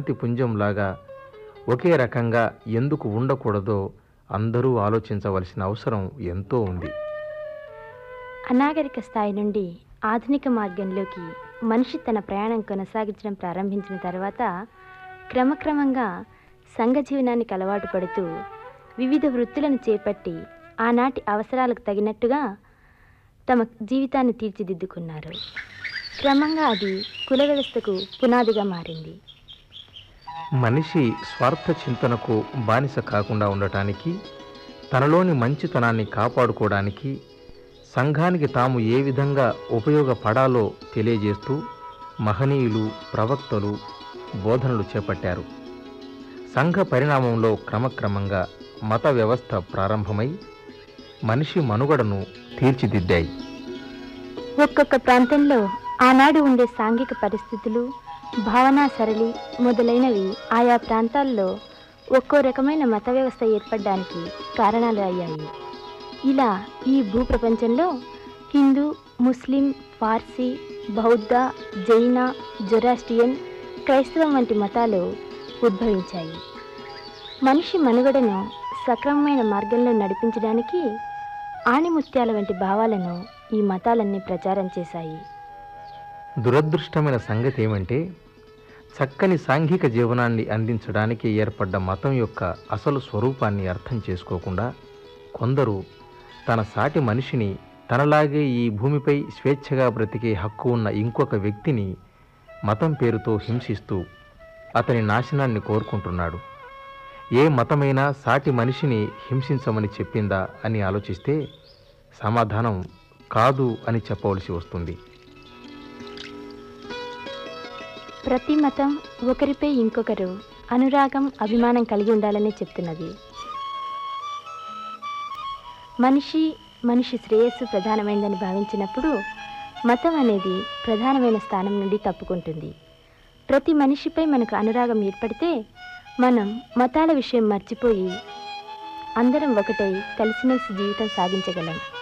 శాంతి పుంజంలాగా ఒకే రకంగా ఎందుకు ఉండకూడదో అందరూ ఆలోచించవలసిన అవసరం ఎంతో ఉంది అనాగరిక స్థాయి నుండి ఆధునిక మార్గంలోకి మనిషి తన ప్రయాణం కొనసాగించడం ప్రారంభించిన తర్వాత క్రమక్రమంగా సంఘ జీవనానికి అలవాటు పడుతూ వివిధ వృత్తులను చేపట్టి ఆనాటి అవసరాలకు తగినట్టుగా తమ జీవితాన్ని తీర్చిదిద్దుకున్నారు క్రమంగా అది కుల వ్యవస్థకు పునాదిగా మారింది మనిషి స్వార్థ చింతనకు బానిస కాకుండా ఉండటానికి తనలోని మంచితనాన్ని కాపాడుకోవడానికి సంఘానికి తాము ఏ విధంగా ఉపయోగపడాలో తెలియజేస్తూ మహనీయులు ప్రవక్తలు బోధనలు చేపట్టారు సంఘ పరిణామంలో క్రమక్రమంగా మత వ్యవస్థ ప్రారంభమై మనిషి మనుగడను తీర్చిదిద్దాయి ఒక్కొక్క ప్రాంతంలో ఆనాడు ఉండే సాంఘిక పరిస్థితులు భావనా సరళి మొదలైనవి ఆయా ప్రాంతాల్లో ఒక్కో రకమైన మత వ్యవస్థ ఏర్పడడానికి కారణాలు అయ్యాయి ఇలా ఈ భూప్రపంచంలో హిందూ ముస్లిం పార్సీ బౌద్ధ జైన జొరాస్టియన్ క్రైస్తవం వంటి మతాలు ఉద్భవించాయి మనిషి మనుగడను సక్రమమైన మార్గంలో నడిపించడానికి ఆణిముత్యాల వంటి భావాలను ఈ మతాలన్నీ ప్రచారం చేశాయి దురదృష్టమైన సంగతి ఏమంటే చక్కని సాంఘిక జీవనాన్ని అందించడానికి ఏర్పడ్డ మతం యొక్క అసలు స్వరూపాన్ని అర్థం చేసుకోకుండా కొందరు తన సాటి మనిషిని తనలాగే ఈ భూమిపై స్వేచ్ఛగా బ్రతికే హక్కు ఉన్న ఇంకొక వ్యక్తిని మతం పేరుతో హింసిస్తూ అతని నాశనాన్ని కోరుకుంటున్నాడు ఏ మతమైనా సాటి మనిషిని హింసించమని చెప్పిందా అని ఆలోచిస్తే సమాధానం కాదు అని చెప్పవలసి వస్తుంది ప్రతి మతం ఒకరిపై ఇంకొకరు అనురాగం అభిమానం కలిగి ఉండాలని చెప్తున్నది మనిషి మనిషి శ్రేయస్సు ప్రధానమైనదని భావించినప్పుడు మతం అనేది ప్రధానమైన స్థానం నుండి తప్పుకుంటుంది ప్రతి మనిషిపై మనకు అనురాగం ఏర్పడితే మనం మతాల విషయం మర్చిపోయి అందరం ఒకటై కలిసిమెలిసి జీవితం సాగించగలం